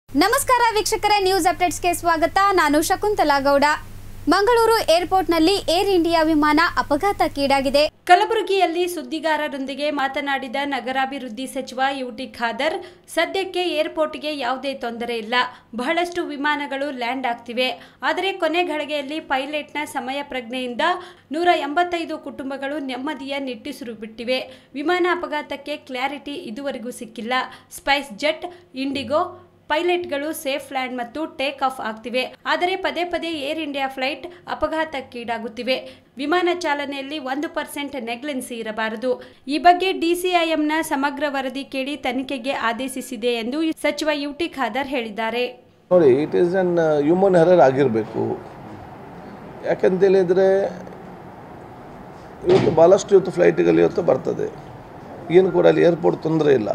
ನಮಸ್ಕಾರ ವೀಕ್ಷಕರೇ ನ್ಯೂಸ್ ಅಪ್ಡೇಟ್ಸ್ಗೆ ಸ್ವಾಗತ ನಾನು ಶಕುಂತಲಾ ಗೌಡ ಮಂಗಳೂರು ಏರ್ಪೋರ್ಟ್ನಲ್ಲಿ ಏರ್ ಇಂಡಿಯಾ ವಿಮಾನ ಅಪಘಾತಕ್ಕೀಡಾಗಿದೆ ಕಲಬುರಗಿಯಲ್ಲಿ ಸುದ್ದಿಗಾರರೊಂದಿಗೆ ಮಾತನಾಡಿದ ನಗರಾಭಿವೃದ್ಧಿ ಸಚಿವ ಯುಟಿ ಖಾದರ್ ಸದ್ಯಕ್ಕೆ ಏರ್ಪೋರ್ಟ್ಗೆ ಯಾವುದೇ ತೊಂದರೆ ಇಲ್ಲ ಬಹಳಷ್ಟು ವಿಮಾನಗಳು ಲ್ಯಾಂಡ್ ಆಗ್ತಿವೆ ಆದರೆ ಕೊನೆ ಘಳಿಗೆಯಲ್ಲಿ ಪೈಲಟ್ನ ಸಮಯ ಪ್ರಜ್ಞೆಯಿಂದ ನೂರ ಎಂಬತ್ತೈದು ಕುಟುಂಬಗಳು ನೆಮ್ಮದಿಯ ನಿಟ್ಟುಸಿರು ಬಿಟ್ಟಿವೆ ವಿಮಾನ ಅಪಘಾತಕ್ಕೆ ಕ್ಲಾರಿಟಿ ಇದುವರೆಗೂ ಸಿಕ್ಕಿಲ್ಲ ಸ್ಪೈಸ್ ಜೆಟ್ ಇಂಡಿಗೋ ಪೈಲಟ್ಗಳು ಸೇಫ್ ಲ್ಯಾಂಡ್ ಮತ್ತು ಟೇಕ್ ಆಫ್ ಆಗ್ತಿವೆ ಆದರೆ ಪದೇ ಪದೇ ಏರ್ ಇಂಡಿಯಾ ಫ್ಲೈಟ್ ಅಪಘಾತಕ್ಕೀಡಾಗುತ್ತಿವೆ ವಿಮಾನ ಚಾಲನೆಯಲ್ಲಿ ಒಂದು ಪರ್ಸೆಂಟ್ ನೆಗ್ಲೆನ್ಸಿ ಇರಬಾರದು ಈ ಬಗ್ಗೆ ಡಿಸಿಐಎಂನ ಸಮಗ್ರ ವರದಿ ಕೇಳಿ ತನಿಖೆಗೆ ಆದೇಶಿಸಿದೆ ಎಂದು ಸಚಿವ ಯುಟಿ ಖಾದರ್ ಹೇಳಿದ್ದಾರೆ ನೋಡಿ it is an human error ಆಗಿರಬೇಕು ಯಾಕಂತ ಹೇಳಿದರೆ ಇವತ್ತು ಭಾಳಷ್ಟು ಇವತ್ತು ಫ್ಲೈಟ್ಗಳು ಇವತ್ತು ಬರ್ತದೆ ಏನು ಕೂಡ ಅಲ್ಲಿ ಏರ್ಪೋರ್ಟ್ ತೊಂದರೆ ಇಲ್ಲ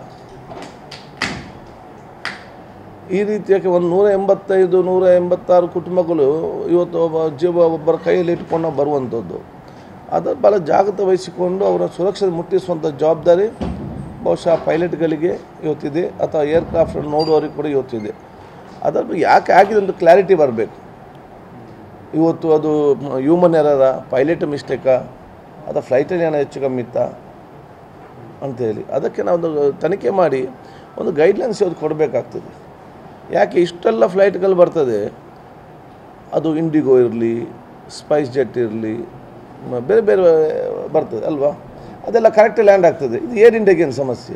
ಈ ರೀತಿಯಾಗಿ ಒಂದು ನೂರ ಎಂಬತ್ತೈದು ನೂರ ಎಂಬತ್ತಾರು ಕುಟುಂಬಗಳು ಇವತ್ತು ಒಬ್ಬ ಜೀವ ಒಬ್ಬರ ಕೈಯಲ್ಲಿ ಇಟ್ಕೊಂಡು ಬರುವಂಥದ್ದು ಅದರ ಭಾಳ ಜಾಗ್ರತೆ ವಹಿಸಿಕೊಂಡು ಅವರ ಸುರಕ್ಷತೆ ಮುಟ್ಟಿಸುವಂಥ ಜವಾಬ್ದಾರಿ ಬಹುಶಃ ಪೈಲಟ್ಗಳಿಗೆ ಇವತ್ತಿದೆ ಅಥವಾ ಏರ್ಕ್ರಾಫ್ಟ್ ನೋಡುವವರಿಗೆ ಕೂಡ ಇವತ್ತಿದೆ ಅದರ ಬಗ್ಗೆ ಯಾಕೆ ಆಗಿದೆ ಅಂತ ಕ್ಲಾರಿಟಿ ಬರಬೇಕು ಇವತ್ತು ಅದು ಹ್ಯೂಮನ್ ಎರರ ಪೈಲಟ್ ಮಿಸ್ಟೇಕಾ ಅಥವಾ ಫ್ಲೈಟಲ್ಲಿ ಏನೋ ಹೆಚ್ಚು ಕಮ್ಮಿ ಇತ್ತಾ ಅಂತೇಳಿ ಅದಕ್ಕೆ ನಾವು ಒಂದು ತನಿಖೆ ಮಾಡಿ ಒಂದು ಗೈಡ್ಲೈನ್ಸ್ ಇವತ್ತು ಕೊಡಬೇಕಾಗ್ತದೆ ಯಾಕೆ ಇಷ್ಟೆಲ್ಲ ಫ್ಲೈಟ್ಗಳು ಬರ್ತದೆ ಅದು ಇಂಡಿಗೋ ಇರಲಿ ಸ್ಪೈಸ್ ಜೆಟ್ ಇರಲಿ ಬೇರೆ ಬೇರೆ ಬರ್ತದೆ ಅಲ್ವಾ ಅದೆಲ್ಲ ಕರೆಕ್ಟಾಗಿ ಲ್ಯಾಂಡ್ ಆಗ್ತದೆ ಇದು ಏರ್ ಇಂಡಿಯಾಗೇನು ಸಮಸ್ಯೆ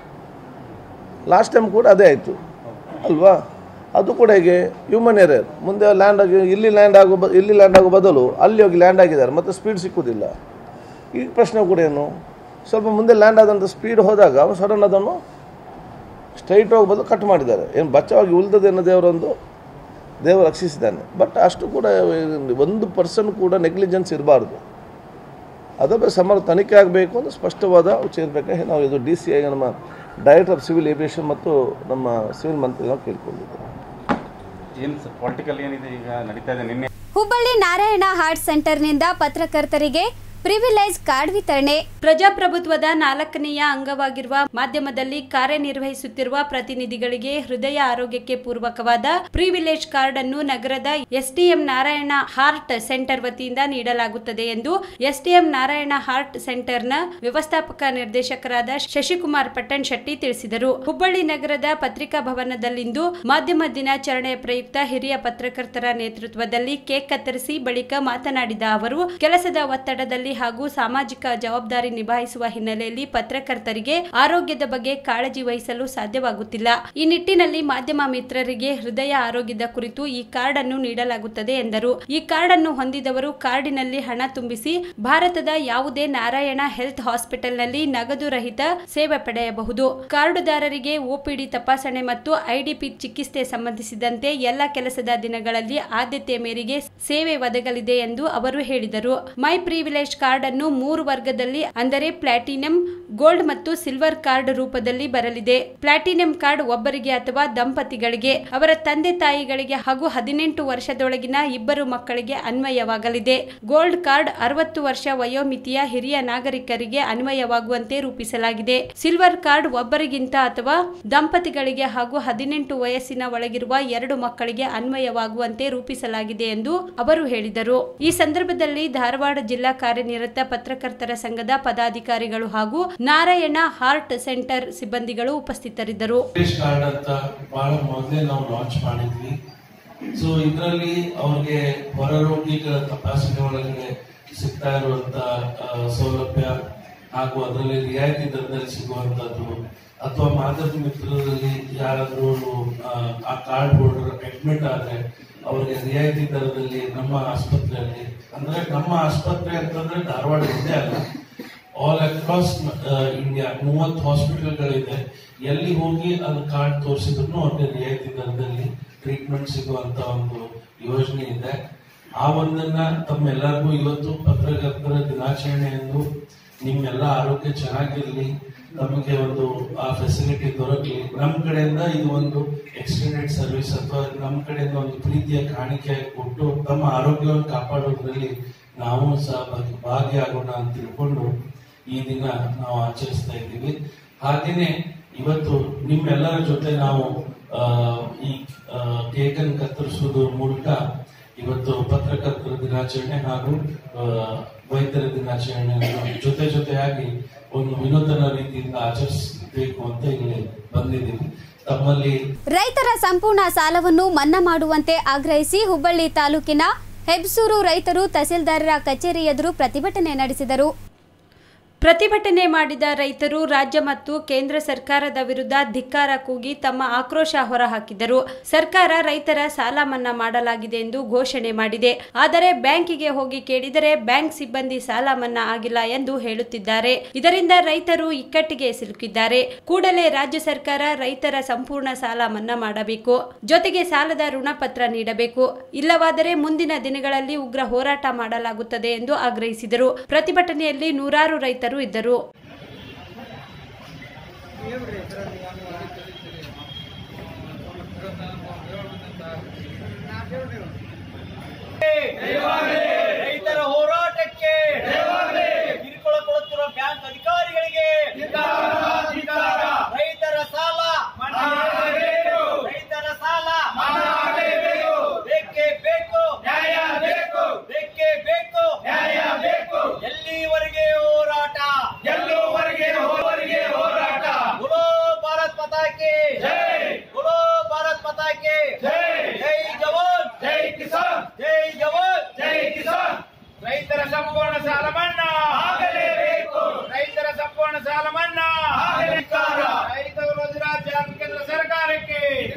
ಲಾಸ್ಟ್ ಟೈಮ್ ಕೂಡ ಅದೇ ಆಯಿತು ಅಲ್ವಾ ಅದು ಕೂಡ ಹೇಗೆ ಹ್ಯೂಮನ್ ಎರರ್ ಮುಂದೆ ಲ್ಯಾಂಡ್ ಆಗಿ ಇಲ್ಲಿ ಲ್ಯಾಂಡ್ ಆಗೋ ಬ ಇಲ್ಲಿ ಲ್ಯಾಂಡ್ ಆಗೋ ಬದಲು ಅಲ್ಲಿ ಹೋಗಿ ಲ್ಯಾಂಡ್ ಆಗಿದ್ದಾರೆ ಮತ್ತು ಸ್ಪೀಡ್ ಸಿಕ್ಕುವುದಿಲ್ಲ ಈ ಪ್ರಶ್ನೆ ಕೂಡ ಏನು ಸ್ವಲ್ಪ ಮುಂದೆ ಲ್ಯಾಂಡ್ ಆದಂಥ ಸ್ಪೀಡ್ ಹೋದಾಗ ಅವನು ಸಡನ್ ಅದನ್ನು ಸ್ಟ್ರೈಟ್ ಹೋಗಿ ಬದಲು ಕಟ್ ಮಾಡಿದ್ದಾರೆ ಏನು ಬಚ್ಚವಾಗಿ ಉಳಿದದೇನೋ ದೇವರೊಂದು ದೇವರು ರಕ್ಷಿಸಿದ್ದಾನೆ ಬಟ್ ಅಷ್ಟು ಕೂಡ ಒಂದು ಪರ್ಸನ್ ಕೂಡ ನೆಗ್ಲಿಜೆನ್ಸ್ ಇರಬಾರ್ದು ಅದರ ಬಗ್ಗೆ ಸಮರ ತನಿಖೆ ಆಗಬೇಕು ಅಂತ ಸ್ಪಷ್ಟವಾದ ಸೇರ್ಬೇಕಾಗಿ ನಾವು ಇದು ಡಿ ಸಿ ಐ ನಮ್ಮ ಡೈರೆಕ್ಟರ್ ಆಫ್ ಸಿವಿಲ್ ಏವಿಯೇಷನ್ ಮತ್ತು ನಮ್ಮ ಸಿವಿಲ್ ಮಂತ್ರಿ ನಾವು ಕೇಳ್ಕೊಂಡಿದ್ದೇವೆ ಏನು ಸರ್ ಪೊಲಿಟಿಕಲ್ ಏನಿದೆ ಈಗ ನಡೀತಾ ಇದೆ ನಿನ್ನೆ ಹುಬ್ಬಳ್ಳಿ ನಾರಾಯಣ ಹಾರ್ಟ್ ಸೆಂಟರ್ನಿಂದ ಪತ್ರಕರ್ತರಿಗೆ ಪ್ರಿವಿಲೇಜ್ ಕಾರ್ಡ್ ವಿತರಣೆ ಪ್ರಜಾಪ್ರಭುತ್ವದ ನಾಲ್ಕನೆಯ ಅಂಗವಾಗಿರುವ ಮಾಧ್ಯಮದಲ್ಲಿ ಕಾರ್ಯನಿರ್ವಹಿಸುತ್ತಿರುವ ಪ್ರತಿನಿಧಿಗಳಿಗೆ ಹೃದಯ ಆರೋಗ್ಯಕ್ಕೆ ಪೂರ್ವಕವಾದ ಪ್ರಿವಿಲೇಜ್ ಕಾರ್ಡ್ ಅನ್ನು ನಗರದ ಎಸ್ಡಿಎಂ ನಾರಾಯಣ ಹಾರ್ಟ್ ಸೆಂಟರ್ ವತಿಯಿಂದ ನೀಡಲಾಗುತ್ತದೆ ಎಂದು ಎಸ್ಡಿಎಂ ನಾರಾಯಣ ಹಾರ್ಟ್ ಸೆಂಟರ್ನ ವ್ಯವಸ್ಥಾಪಕ ನಿರ್ದೇಶಕರಾದ ಶಶಿಕುಮಾರ್ ಪಟ್ಟಣ್ ಶೆಟ್ಟಿ ತಿಳಿಸಿದರು ಹುಬ್ಬಳ್ಳಿ ನಗರದ ಪತ್ರಿಕಾ ಭವನದಲ್ಲಿಂದು ಮಾಧ್ಯಮ ದಿನಾಚರಣೆ ಪ್ರಯುಕ್ತ ಹಿರಿಯ ಪತ್ರಕರ್ತರ ನೇತೃತ್ವದಲ್ಲಿ ಕೇಕ್ ಕತ್ತರಿಸಿ ಬಳಿಕ ಮಾತನಾಡಿದ ಅವರು ಕೆಲಸದ ಒತ್ತಡದಲ್ಲಿ ಹಾಗೂ ಸಾಮಾಜಿಕ ಜವಾಬ್ದಾರಿ ನಿಭಾಯಿಸುವ ಹಿನ್ನೆಲೆಯಲ್ಲಿ ಪತ್ರಕರ್ತರಿಗೆ ಆರೋಗ್ಯದ ಬಗ್ಗೆ ಕಾಳಜಿ ವಹಿಸಲು ಸಾಧ್ಯವಾಗುತ್ತಿಲ್ಲ ಈ ನಿಟ್ಟಿನಲ್ಲಿ ಮಾಧ್ಯಮ ಮಿತ್ರರಿಗೆ ಹೃದಯ ಆರೋಗ್ಯದ ಕುರಿತು ಈ ಕಾರ್ಡ್ ಅನ್ನು ನೀಡಲಾಗುತ್ತದೆ ಎಂದರು ಈ ಕಾರ್ಡ್ ಅನ್ನು ಹೊಂದಿದವರು ಕಾರ್ಡಿನಲ್ಲಿ ಹಣ ತುಂಬಿಸಿ ಭಾರತದ ಯಾವುದೇ ನಾರಾಯಣ ಹೆಲ್ತ್ ಹಾಸ್ಪಿಟಲ್ನಲ್ಲಿ ನಗದು ರಹಿತ ಸೇವೆ ಪಡೆಯಬಹುದು ಕಾರ್ಡುದಾರರಿಗೆ ಒಪಿಡಿ ತಪಾಸಣೆ ಮತ್ತು ಐಡಿಪಿ ಚಿಕಿತ್ಸೆ ಸಂಬಂಧಿಸಿದಂತೆ ಎಲ್ಲ ಕೆಲಸದ ದಿನಗಳಲ್ಲಿ ಆದ್ಯತೆಯ ಮೇರೆಗೆ ಸೇವೆ ಒದಗಲಿದೆ ಎಂದು ಅವರು ಹೇಳಿದರು ಮೈ ಪ್ರಿವಿಲೇಜ್ ಕಾರ್ಡ್ ಅನ್ನು ಮೂರು ವರ್ಗದಲ್ಲಿ ಅಂದರೆ ಪ್ಲಾಟಿನಂ ಗೋಲ್ಡ್ ಮತ್ತು ಸಿಲ್ವರ್ ಕಾರ್ಡ್ ರೂಪದಲ್ಲಿ ಬರಲಿದೆ ಪ್ಲಾಟಿನಂ ಕಾರ್ಡ್ ಒಬ್ಬರಿಗೆ ಅಥವಾ ದಂಪತಿಗಳಿಗೆ ಅವರ ತಂದೆ ತಾಯಿಗಳಿಗೆ ಹಾಗೂ ಹದಿನೆಂಟು ವರ್ಷದೊಳಗಿನ ಇಬ್ಬರು ಮಕ್ಕಳಿಗೆ ಅನ್ವಯವಾಗಲಿದೆ ಗೋಲ್ಡ್ ಕಾರ್ಡ್ ಅರವತ್ತು ವರ್ಷ ವಯೋಮಿತಿಯ ಹಿರಿಯ ನಾಗರಿಕರಿಗೆ ಅನ್ವಯವಾಗುವಂತೆ ರೂಪಿಸಲಾಗಿದೆ ಸಿಲ್ವರ್ ಕಾರ್ಡ್ ಒಬ್ಬರಿಗಿಂತ ಅಥವಾ ದಂಪತಿಗಳಿಗೆ ಹಾಗೂ ಹದಿನೆಂಟು ವಯಸ್ಸಿನ ಒಳಗಿರುವ ಎರಡು ಮಕ್ಕಳಿಗೆ ಅನ್ವಯವಾಗುವಂತೆ ರೂಪಿಸಲಾಗಿದೆ ಎಂದು ಅವರು ಹೇಳಿದರು ಈ ಸಂದರ್ಭದಲ್ಲಿ ಧಾರವಾಡ ಜಿಲ್ಲಾ ಕಾರ್ಯನಿರತ ಪತ್ರಕರ್ತರ ಸಂಘದ ಪದಾಧಿಕಾರಿಗಳು ಹಾಗೂ ನಾರಾಯಣ ಹಾರ್ಟ್ ಸೆಂಟರ್ ಸಿಬ್ಬಂದಿಗಳು ಉಪಸ್ಥಿತರಿದ್ದರು ಇಂಗ್ಲಿಷ್ ಕಾರ್ಡ್ ಅಂತ ಬಹಳ ಮೊದಲೇ ನಾವು ಲಾಂಚ್ ಮಾಡಿದ್ವಿ ಸೊ ಇದರಲ್ಲಿ ಅವ್ರಿಗೆ ಹೊರರೋಗಿಗಳ ತಪಾಸಣೆ ಒಳಗಡೆ ಸಿಗ್ತಾ ಇರುವಂತ ಆ, ಸೌಲಭ್ಯ ಹಾಗೂ ಅದರಲ್ಲಿ ರಿಯಾಯಿತಿ ದರದಲ್ಲಿ ಸಿಗುವಂತದ್ದು ಅಥವಾ ಮಾದರಿ ಮಿತ್ರರಲ್ಲಿ ಯಾರಾದ್ರೂ ಆ, ಆ ಕಾರ್ಡ್ ಹೋಲ್ಡರ್ ಅಡ್ಮಿಟ್ ಆದ್ರೆ ಅವರಿಗೆ ರಿಯಾಯಿತಿ ದರದಲ್ಲಿ ನಮ್ಮ ಆಸ್ಪತ್ರೆಯಲ್ಲಿ ಅಂದ್ರೆ ನಮ್ಮ ಆಸ್ಪತ್ರೆ ಅಂತಂದ್ರೆ ಧಾರವಾಡ ಒಂದೇ ಅಲ್ಲ ಆಲ್ ಅಕ್ರಾಸ್ ಇಂಡಿಯಾ ಮೂವತ್ತು ಹಾಸ್ಪಿಟಲ್ಗಳಿದೆ ಎಲ್ಲಿ ಹೋಗಿ ಅದು ಕಾರ್ಡ್ ತೋರಿಸಿದ್ರು ಅವ್ರಿಗೆ ರಿಯಾಯಿತಿ ದರದಲ್ಲಿ ಟ್ರೀಟ್ಮೆಂಟ್ ಸಿಗುವಂತ ಒಂದು ಯೋಜನೆ ಇದೆ ಆ ಒಂದನ್ನ ತಮ್ಮೆಲ್ಲರಿಗೂ ಇವತ್ತು ಪತ್ರಕರ್ತರ ದಿನಾಚರಣೆ ಎಂದು ನಿಮ್ಮೆಲ್ಲ ಆರೋಗ್ಯ ಚೆನ್ನಾಗಿರ್ಲಿ ನಮಗೆ ಒಂದು ಆ ಫೆಸಿಲಿಟಿ ದೊರಕಲಿ ನಮ್ಮ ಕಡೆಯಿಂದ ಇದು ಒಂದು ಎಕ್ಸ್ಟೆಂಡೆಡ್ ಸರ್ವಿಸ್ ಅಥವಾ ನಮ್ಮ ಕಡೆಯಿಂದ ಒಂದು ಪ್ರೀತಿಯ ಕಾಣಿಕೆ ಕೊಟ್ಟು ತಮ್ಮ ಆರೋಗ್ಯವನ್ನು ಕಾಪಾಡೋದ್ರಲ್ಲಿ ನಾವು ಸಹ ಭಾಗಿ- ಭಾಗಿಯಾಗೋಣ ಅಂತ ತಿಳ್ಕೊಂಡು ಈ ದಿನ ನಾವು ಆಚರಿಸ್ತಾ ಇದ್ದೀವಿ ಹಾಗೇನೆ ಇವತ್ತು ನಿಮ್ಮೆಲ್ಲರ ಜೊತೆ ನಾವು ಆ, ಈ ಕೇಕನ್ನು ಕತ್ತರಿಸುವುದ್ರ ಮೂಲಕ ಇವತ್ತು ಪತ್ರಕರ್ತರ ದಿನಾಚರಣೆ ಹಾಗೂ ಆ, ವೈದ್ಯರ ದಿನಾಚರಣೆ ಜೊತೆ ಜೊತೆಯಾಗಿ ಒಂದು ವಿನೂತನ ರೀತಿಯಿಂದ ಆಚರಿಸಬೇಕು ಅಂತ ಇಲ್ಲಿ ಬಂದಿದ್ದೀನಿ ತಮ್ಮಲ್ಲಿ ರೈತರ ಸಂಪೂರ್ಣ ಸಾಲವನ್ನು ಮನ್ನಾ ಮಾಡುವಂತೆ ಆಗ್ರಹಿಸಿ ಹುಬ್ಬಳ್ಳಿ ತಾಲೂಕಿನ ಹೆಬ್ಸೂರು ರೈತರು ತಹಸೀಲ್ದಾರರ ಕಚೇರಿ ಎದುರು ಪ್ರತಿಭಟನೆ ನಡೆಸಿದರು ಪ್ರತಿಭಟನೆ ಮಾಡಿದ ರೈತರು ರಾಜ್ಯ ಮತ್ತು ಕೇಂದ್ರ ಸರ್ಕಾರದ ವಿರುದ್ಧ ಧಿಕ್ಕಾರ ಕೂಗಿ ತಮ್ಮ ಆಕ್ರೋಶ ಹೊರಹಾಕಿದರು ಸರ್ಕಾರ ರೈತರ ಸಾಲ ಮನ್ನಾ ಮಾಡಲಾಗಿದೆ ಎಂದು ಘೋಷಣೆ ಮಾಡಿದೆ ಆದರೆ ಬ್ಯಾಂಕಿಗೆ ಹೋಗಿ ಕೇಳಿದರೆ ಬ್ಯಾಂಕ್ ಸಿಬ್ಬಂದಿ ಸಾಲ ಮನ್ನಾ ಆಗಿಲ್ಲ ಎಂದು ಹೇಳುತ್ತಿದ್ದಾರೆ ಇದರಿಂದ ರೈತರು ಇಕ್ಕಟ್ಟಿಗೆ ಸಿಲುಕಿದ್ದಾರೆ ಕೂಡಲೇ ರಾಜ್ಯ ಸರ್ಕಾರ ರೈತರ ಸಂಪೂರ್ಣ ಸಾಲ ಮನ್ನಾ ಮಾಡಬೇಕು ಜೊತೆಗೆ ಸಾಲದ ಋಣಪತ್ರ ನೀಡಬೇಕು ಇಲ್ಲವಾದರೆ ಮುಂದಿನ ದಿನಗಳಲ್ಲಿ ಉಗ್ರ ಹೋರಾಟ ಮಾಡಲಾಗುತ್ತದೆ ಎಂದು ಆಗ್ರಹಿಸಿದರು ಪ್ರತಿಭಟನೆಯಲ್ಲಿ ನೂರಾರು ರೈತರು ಇದ್ದರು ರೈತರ ಹೋರಾಟಕ್ಕೆ ಕಿರುಕುಳ ಕೊಡುತ್ತಿರುವ ಬ್ಯಾಂಕ್ ಅಧಿಕಾರಿಗಳಿಗೆ ರೈತರ ಸಾಲ ರೈತರ ಸಾಲ ಬೇಕೇ ಬೇಕು ನ್ಯಾಯ ಬೇಕು ಬೇಕೇ ಬೇಕು ನ್ಯಾಯ ಬೇಕು ಎಲ್ಲಿವರೆಗೆ ಹೋರಾಟ ಎಲ್ಲೂವರೆಗೆ ಹೋವರೆಗೆ ಹೋರಾಟ ಗುರು ಭಾರತ್ ಪತಾಕೆ ಜೈ ಗುರು ಭಾರತ್ ಪತಾಕೆ ಜೈ ಜೈ ಜವಾನ್ ಜೈ ಕಿಸಾನ್ ಜೈ ಜವಾನ್ ಜೈ ಕಿಸಾನ್ ರೈತರ ಸಂಪೂರ್ಣ ಸಾಲ ಮನ್ನಾ ಆಗಲೇಬೇಕು ರೈತರ ಸಂಪೂರ್ಣ ಸಾಲ ಮನ್ನಾ ರೈತ ವಿರೋಧಿ ರಾಜ್ಯ ಕೇಂದ್ರ ಸರ್ಕಾರಕ್ಕೆ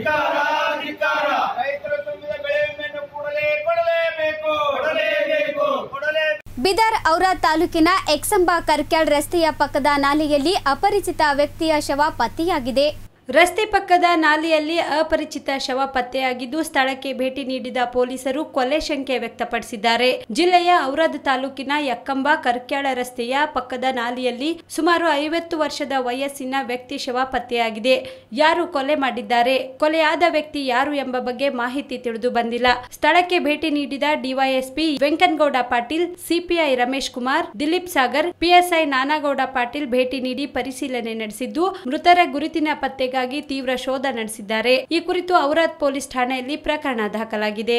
ರೈತರು ತುಂಬಿದ ಬೆಳೆ ವಿಮೆಯನ್ನು ಕೂಡಲೇ ಕೊಡಲೇಬೇಕು ಕೊಡಲೇಬೇಕು ಕೊಡಲೇ ಬಿದರ್ ಔರಾದ್ ತಾಲೂಕಿನ ಎಕ್ಸಂಬ ಕರ್ಕ್ಯಾಳ್ ರಸ್ತೆಯ ಪಕ್ಕದ ನಾಲೆಯಲ್ಲಿ ಅಪರಿಚಿತ ವ್ಯಕ್ತಿಯ ಶವ ಪತ್ತೆಯಾಗಿದೆ ರಸ್ತೆ ಪಕ್ಕದ ನಾಲೆಯಲ್ಲಿ ಅಪರಿಚಿತ ಶವ ಪತ್ತೆಯಾಗಿದ್ದು ಸ್ಥಳಕ್ಕೆ ಭೇಟಿ ನೀಡಿದ ಪೊಲೀಸರು ಕೊಲೆ ಶಂಕೆ ವ್ಯಕ್ತಪಡಿಸಿದ್ದಾರೆ ಜಿಲ್ಲೆಯ ಔರಾದ್ ತಾಲೂಕಿನ ಯಕ್ಕಂಬ ಕರ್ಕ್ಯಾಳ ರಸ್ತೆಯ ಪಕ್ಕದ ನಾಲೆಯಲ್ಲಿ ಸುಮಾರು ಐವತ್ತು ವರ್ಷದ ವಯಸ್ಸಿನ ವ್ಯಕ್ತಿ ಶವ ಪತ್ತೆಯಾಗಿದೆ ಯಾರು ಕೊಲೆ ಮಾಡಿದ್ದಾರೆ ಕೊಲೆಯಾದ ವ್ಯಕ್ತಿ ಯಾರು ಎಂಬ ಬಗ್ಗೆ ಮಾಹಿತಿ ತಿಳಿದು ಬಂದಿಲ್ಲ ಸ್ಥಳಕ್ಕೆ ಭೇಟಿ ನೀಡಿದ DYSP Venkanagouda Patil CPI Ramesh Kumar Dilip Sagar PSI Nanagouda Patil ಭೇಟಿ ನೀಡಿ ಪರಿಶೀಲನೆ ನಡೆಸಿದ್ದು ಮೃತರ ಗುರುತಿನ ಪತ್ತೆಗಾಗಿ ತೀವ್ರ ಶೋಧ ನಡೆಸಿದ್ದಾರೆ ಈ ಕುರಿತು ಔರಾದ್ ಪೊಲೀಸ್ ಠಾಣೆಯಲ್ಲಿ ಪ್ರಕರಣ ದಾಖಲಾಗಿದೆ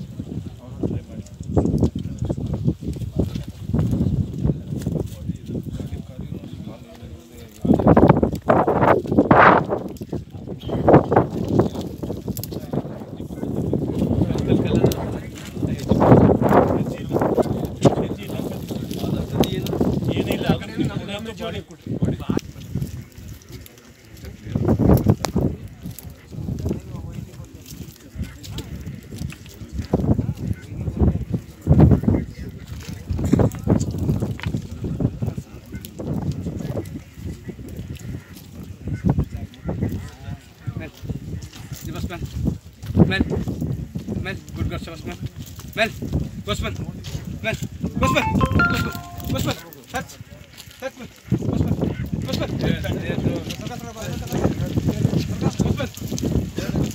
Bosman. Mel. Mel. Good girl, Bosman. Mel. Bosman. Mel. Bosman. Bosman. Bosman. Touch. Touch me. Bosman. Bosman. Bosman.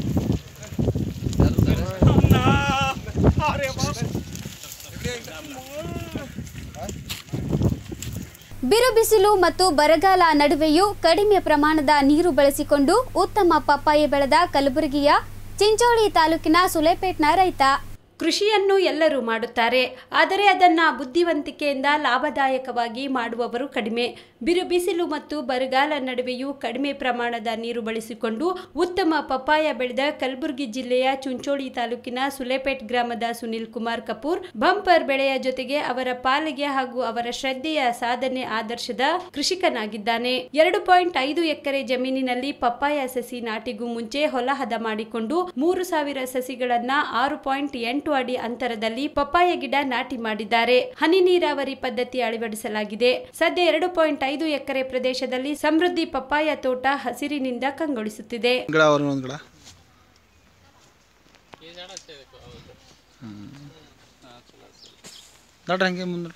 ಬಿರು ಬಿಸಿಲು ಮತ್ತು ಬರಗಾಲ ನಡುವೆಯೂ ಕಡಿಮೆ ಪ್ರಮಾಣದ ನೀರು ಬಳಸಿಕೊಂಡು ಉತ್ತಮ ಪಪ್ಪಾಯಿ ಬೆಳೆದ ಕಲಬುರಗಿಯ ಚಿಂಚೋಳಿ ತಾಲೂಕಿನ ಸುಲೇಪೇಟ್ನ ರೈತ ಕೃಷಿಯನ್ನು ಎಲ್ಲರೂ ಮಾಡುತ್ತಾರೆ ಆದರೆ ಅದನ್ನು ಬುದ್ಧಿವಂತಿಕೆಯಿಂದ ಲಾಭದಾಯಕವಾಗಿ ಮಾಡುವವರು ಕಡಿಮೆ ಬಿರು ಬಿಸಿಲು ಮತ್ತು ಬರಗಾಲ ನಡುವೆಯೂ ಕಡಿಮೆ ಪ್ರಮಾಣದ ನೀರು ಬಳಸಿಕೊಂಡು ಉತ್ತಮ ಪಪ್ಪಾಯ ಬೆಳೆದ ಕಲಬುರಗಿ ಜಿಲ್ಲೆಯ ಚುಂಚೋಳಿ ತಾಲೂಕಿನ ಸುಲೇಪೇಟ್ ಗ್ರಾಮದ ಸುನಿಲ್ ಕುಮಾರ್ ಕಪೂರ್ ಬಂಪರ್ ಬೆಳೆಯ ಜೊತೆಗೆ ಅವರ ಪಾಲಿಗೆ ಹಾಗೂ ಅವರ ಶ್ರದ್ಧೆಯ ಸಾಧನೆ ಆದರ್ಶದ ಕೃಷಿಕನಾಗಿದ್ದಾನೆ ಎರಡು ಪಾಯಿಂಟ್ ಐದು ಎಕರೆ ಜಮೀನಿನಲ್ಲಿ ಪಪ್ಪಾಯ ಸಸಿ ನಾಟಿಗೂ ಮುಂಚೆ ಹೊಲ ಹದ ಮಾಡಿಕೊಂಡು ಮೂರು ಸಾವಿರ ಸಸಿಗಳನ್ನ ಆರು ಪಾಯಿಂಟ್ ಎಂಟು ಅಡಿ ಅಂತರದಲ್ಲಿ ಪಪ್ಪಾಯ ಗಿಡ ನಾಟಿ ಮಾಡಿದ್ದಾರೆ ಹನಿ ನೀರಾವರಿ ಪದ್ಧತಿ ಅಳವಡಿಸಲಾಗಿದೆ ಸದ್ಯ ಎರಡು ಪಾಯಿಂಟ್ ಐದು ಎಕರೆ ಪ್ರದೇಶದಲ್ಲಿ ಸಮೃದ್ಧಿ ಪಪ್ಪಾಯ ತೋಟ ಹಸಿರಿನಿಂದ ಕಂಗೊಳಿಸುತ್ತಿದೆ ಗಿಡ ಅವ್ರ ಒಂದು ಗಿಡ ನೋಡ್ರಿ ಹಂಗೆ ಮುಂದೆ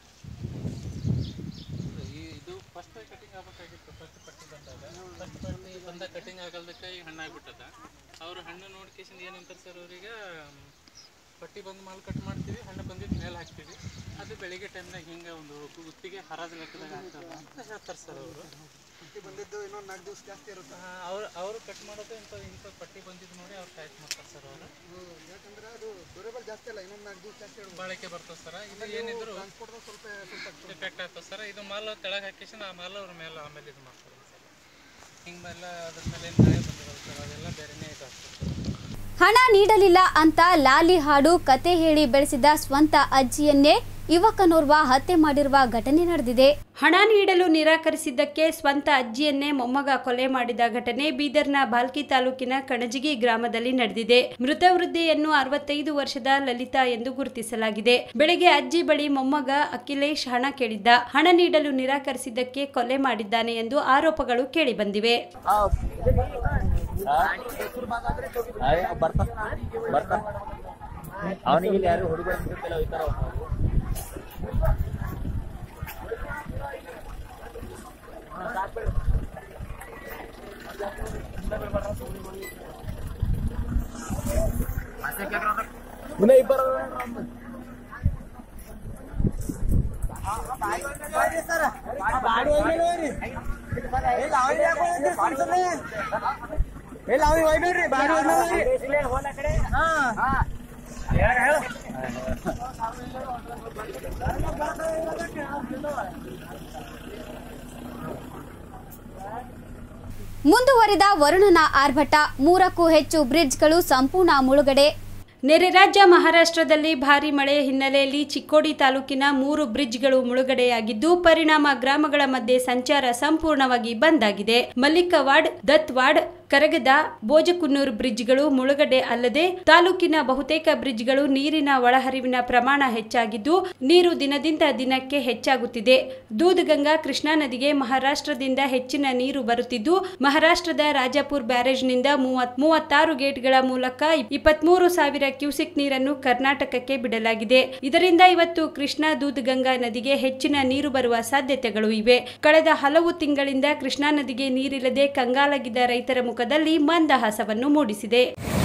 ಇದು ಫಸ್ಟ್ ಕಟಿಂಗ್ ಆಗ್ಬೇಕಾಗಿತ್ತು ಫಸ್ಟ್ ಪಟ್ಟಿ ಬಂದಾಗ ಫಸ್ಟ್ ಬಂದ ಕಟಿಂಗ್ ಆಗಲ್ದಕ್ಕೆ ಈಗ ಹಣ್ಣಾಗ್ಬಿಟ್ಟದ ಅವ್ರು ಹಣ್ಣು ನೋಡ್ಕೇಸಿಂದ ಏನಂತಾರೆ ಸರ್ ಅವ್ರಿಗೆ ಪಟ್ಟಿ ಬಂದು ಮಾಲ್ ಕಟ್ ಮಾಡ್ತೀವಿ ಹಣ್ಣು ಬಂದಿದ್ದು ಮೇಲೆ ಹಾಕ್ತೀವಿ ಅದು ಬೆಳಿಗ್ಗೆ ಟೈಮ್ನಾಗ ಹಿಂಗೆ ಒಂದು ಗುತ್ತಿಗೆ ಹರಾಜು ಲೆಕ್ಕದಾಗ ಆಗ್ತದ ಅಂತ ಹೇಳ್ತಾರೆ ಸರ್ ಅವರು ಪಟ್ಟಿ ಬಂದಿದ್ದು ಇನ್ನೊಂದು ನಾಲ್ಕು ದಿವಸ ಜಾಸ್ತಿ ಇರುತ್ತೆ ಅವ್ರು ಅವರು ಕಟ್ ಮಾಡೋದು ಇಂಥ ಇಂಥ ಪಟ್ಟಿ ಬಂದಿದ್ದು ನೋಡಿ ಅವ್ರು ಟೈಟ್ ಮಾಡ್ತಾರೆ ಬಾಳಿಕೆ ಬರ್ತದೆ ಸರ್ ಇದು ಏನಿದ್ರು ಎಫೆಕ್ಟ್ ಆಗ್ತದೆ ಸರ್ ಇದು ಮಾಲ್ ತೆಳಗೆ ಹಾಕಿಸಿ ಆ ಮಾಲ್ ಅವ್ರ ಮೇಲೆ ಆಮೇಲೆ ಇದು ಮಾಡ್ತಾರೆ ಸರ್ ಹಿಂಗೆಲ್ಲ ಅದ್ರ ಮೇಲೆ ಏನು ಗಾಯ ಬಂದಿರೋದು ಸರ್ ಅದೆಲ್ಲ ಬೇರೆನೇ ಇದಾಗ್ತದೆ ಹಣ ನೀಡಲಿಲ್ಲ ಅಂತ ಲಾಲಿ ಹಾಡು ಕತೆ ಹೇಳಿ ಬೆಳೆಸಿದ ಸ್ವಂತ ಅಜ್ಜಿಯನ್ನೇ ಯುವಕನೋರ್ವ ಹತ್ಯೆ ಮಾಡಿರುವ ಘಟನೆ ನಡೆದಿದೆ ಹಣ ನೀಡಲು ನಿರಾಕರಿಸಿದ್ದಕ್ಕೆ ಸ್ವಂತ ಅಜ್ಜಿಯನ್ನೇ ಮೊಮ್ಮಗ ಕೊಲೆ ಮಾಡಿದ ಘಟನೆ ಬೀದರ್ನ ಬಾಲ್ಕಿ ತಾಲೂಕಿನ ಕಣಜಿಗಿ ಗ್ರಾಮದಲ್ಲಿ ನಡೆದಿದೆ ಮೃತ ವೃದ್ಧೆಯನ್ನು ಅರವತ್ತೈದು ವರ್ಷದ ಲಲಿತಾ ಎಂದು ಗುರುತಿಸಲಾಗಿದೆ ಬೆಳಗ್ಗೆ ಅಜ್ಜಿ ಬಳಿ ಮೊಮ್ಮಗ ಅಖಿಲೇಶ್ ಹಣ ಕೇಳಿದ್ದ ಹಣ ನೀಡಲು ನಿರಾಕರಿಸಿದ್ದಕ್ಕೆ ಕೊಲೆ ಮಾಡಿದ್ದಾನೆ ಎಂದು ಆರೋಪಗಳು ಕೇಳಿಬಂದಿವೆ ಅವನಿಗೆ ಇಲ್ಲಿ ಯಾರು ಹುಡುಗರು ಸಿಗುತ್ತಿಲ್ಲ ಈ ತರ ಮುಂದುವರಿದ ವರುಣನ ಆರ್ಭಟ ಮೂರಕ್ಕೂ ಹೆಚ್ಚು ಬ್ರಿಡ್ಜ್ಗಳು ಸಂಪೂರ್ಣ ಮುಳುಗಡೆ ನೆರೆ ರಾಜ್ಯ ಮಹಾರಾಷ್ಟ್ರದಲ್ಲಿ ಭಾರಿ ಮಳೆ ಹಿನ್ನೆಲೆಯಲ್ಲಿ ಚಿಕ್ಕೋಡಿ ತಾಲೂಕಿನ ಮೂರು ಬ್ರಿಡ್ಜ್ಗಳು ಮುಳುಗಡೆಯಾಗಿದ್ದು ಪರಿಣಾಮ ಗ್ರಾಮಗಳ ಮಧ್ಯೆ ಸಂಚಾರ ಸಂಪೂರ್ಣವಾಗಿ ಬಂದ್ ಆಗಿದೆ ಮಲ್ಲಿಕವಾಡ್ ದತ್ವಾಡ್ ಕರಗದ ಬೋಜಕುನ್ನೂರು ಬ್ರಿಡ್ಜ್ಗಳು ಮುಳುಗಡೆ ಅಲ್ಲದೆ ತಾಲೂಕಿನ ಬಹುತೇಕ ಬ್ರಿಡ್ಜ್ಗಳು ನೀರಿನ ಒಳಹರಿವಿನ ಪ್ರಮಾಣ ಹೆಚ್ಚಾಗಿದ್ದು ನೀರು ದಿನದಿಂದ ದಿನಕ್ಕೆ ಹೆಚ್ಚಾಗುತ್ತಿದೆ ದೂದ್ಗಂಗಾ ಕೃಷ್ಣಾ ನದಿಗೆ ಮಹಾರಾಷ್ಟ್ರದಿಂದ ಹೆಚ್ಚಿನ ನೀರು ಬರುತ್ತಿದ್ದು ಮಹಾರಾಷ್ಟ್ರದ ರಾಜಾಪುರ್ ಬ್ಯಾರೇಜ್ನಿಂದ ಮೂವತ್ ಮೂವತ್ತಾರು ಗೇಟ್ಗಳ ಮೂಲಕ ಇಪ್ಪತ್ಮೂರು ಸಾವಿರ ಕ್ಯೂಸೆಕ್ ನೀರನ್ನು ಕರ್ನಾಟಕಕ್ಕೆ ಬಿಡಲಾಗಿದೆ ಇದರಿಂದ ಇವತ್ತು ಕೃಷ್ಣಾ ದೂದ್ಗಂಗಾ ನದಿಗೆ ಹೆಚ್ಚಿನ ನೀರು ಬರುವ ಸಾಧ್ಯತೆಗಳು ಇವೆ ಕಳೆದ ಹಲವು ತಿಂಗಳಿಂದ ಕೃಷ್ಣಾ ನದಿಗೆ ನೀರಿಲ್ಲದೆ ಕಂಗಾಲಾಗಿದ್ದ ರೈತರ ಮುಖದಲ್ಲಿ ಮಂದಹಾಸವನ್ನು ಮೂಡಿಸಿದೆ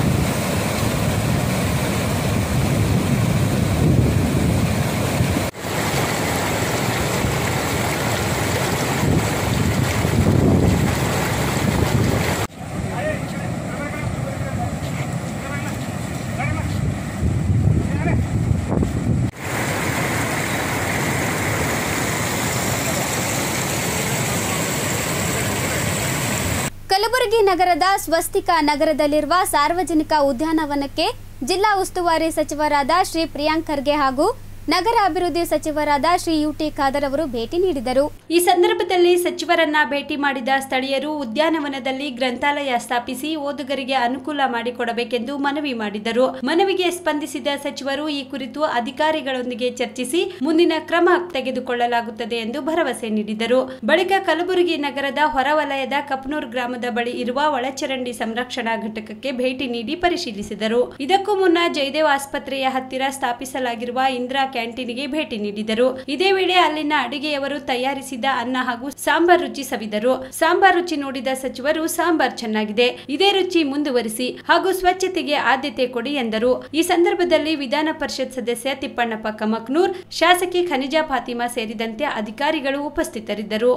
ಕಲಬುರಗಿ ನಗರದ ಸ್ವಸ್ತಿಕ ನಗರದಲ್ಲಿರುವ ಸಾರ್ವಜನಿಕ ಉದ್ಯಾನವನಕ್ಕೆ ಜಿಲ್ಲಾ ಉಸ್ತುವಾರಿ ಸಚಿವರಾದ ಶ್ರೀ ಪ್ರಿಯಾಂಕ್ ಖರ್ಗೆ ಹಾಗೂ ನಗರ ಅಭಿವೃದ್ಧಿ ಸಚಿವರಾದ ಶ್ರೀ ಯುಟಿ ಖಾದರ್ ಅವರು ಭೇಟಿ ನೀಡಿದರು ಈ ಸಂದರ್ಭದಲ್ಲಿ ಸಚಿವರನ್ನ ಭೇಟಿ ಮಾಡಿದ ಸ್ಥಳೀಯರು ಉದ್ಯಾನವನದಲ್ಲಿ ಗ್ರಂಥಾಲಯ ಸ್ಥಾಪಿಸಿ ಓದುಗರಿಗೆ ಅನುಕೂಲ ಮಾಡಿಕೊಡಬೇಕೆಂದು ಮನವಿ ಮಾಡಿದರು ಮನವಿಗೆ ಸ್ಪಂದಿಸಿದ ಸಚಿವರು ಈ ಕುರಿತು ಅಧಿಕಾರಿಗಳೊಂದಿಗೆ ಚರ್ಚಿಸಿ ಮುಂದಿನ ಕ್ರಮ ತೆಗೆದುಕೊಳ್ಳಲಾಗುತ್ತದೆ ಎಂದು ಭರವಸೆ ನೀಡಿದರು ಬಳಿಕ ಕಲಬುರಗಿ ನಗರದ ಹೊರವಲಯದ ಕಪನೂರ್ ಗ್ರಾಮದ ಬಳಿ ಇರುವ ಒಳಚರಂಡಿ ಸಂರಕ್ಷಣಾ ಘಟಕಕ್ಕೆ ಭೇಟಿ ನೀಡಿ ಪರಿಶೀಲಿಸಿದರು ಇದಕ್ಕೂ ಮುನ್ನ ಜಯದೇವ್ ಆಸ್ಪತ್ರೆಯ ಹತ್ತಿರ ಸ್ಥಾಪಿಸಲಾಗಿರುವ ಇಂದಿರಾ ಕ್ಯಾಂಟೀನ್ಗೆ ಭೇಟಿ ನೀಡಿದರು ಇದೇ ವೇಳೆ ಅಲ್ಲಿನ ಅಡಿಗೆಯವರು ತಯಾರಿಸಿದ ಅನ್ನ ಹಾಗೂ ಸಾಂಬಾರ್ ರುಚಿ ಸವಿದರು ಸಾಂಬಾರ್ ರುಚಿ ನೋಡಿದ ಸಚಿವರು ಸಾಂಬಾರ್ ಚೆನ್ನಾಗಿದೆ ಇದೇ ರುಚಿ ಮುಂದುವರಿಸಿ ಹಾಗೂ ಸ್ವಚ್ಛತೆಗೆ ಆದ್ಯತೆ ಕೊಡಿ ಎಂದರು ಈ ಸಂದರ್ಭದಲ್ಲಿ ವಿಧಾನ ಪರಿಷತ್ ಸದಸ್ಯ ತಿಪ್ಪಣ್ಣಪ್ಪ ಕಮಕ್ನೂರ್ ಶಾಸಕಿ ಖನಿಜಾ ಫಾತಿಮಾ ಸೇರಿದಂತೆ ಅಧಿಕಾರಿಗಳು ಉಪಸ್ಥಿತರಿದ್ದರು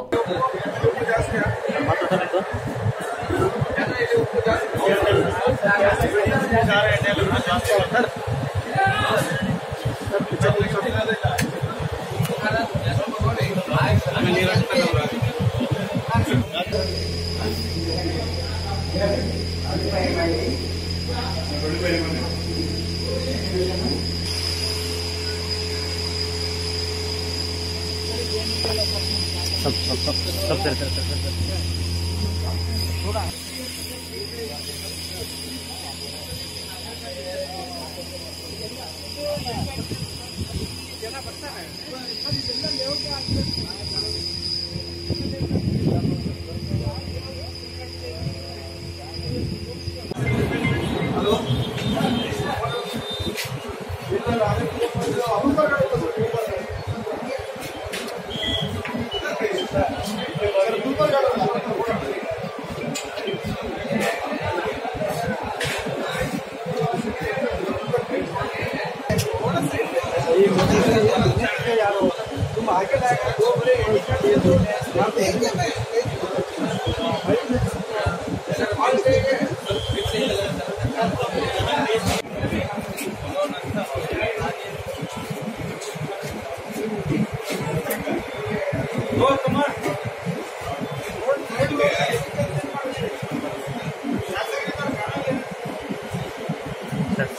ಸರ್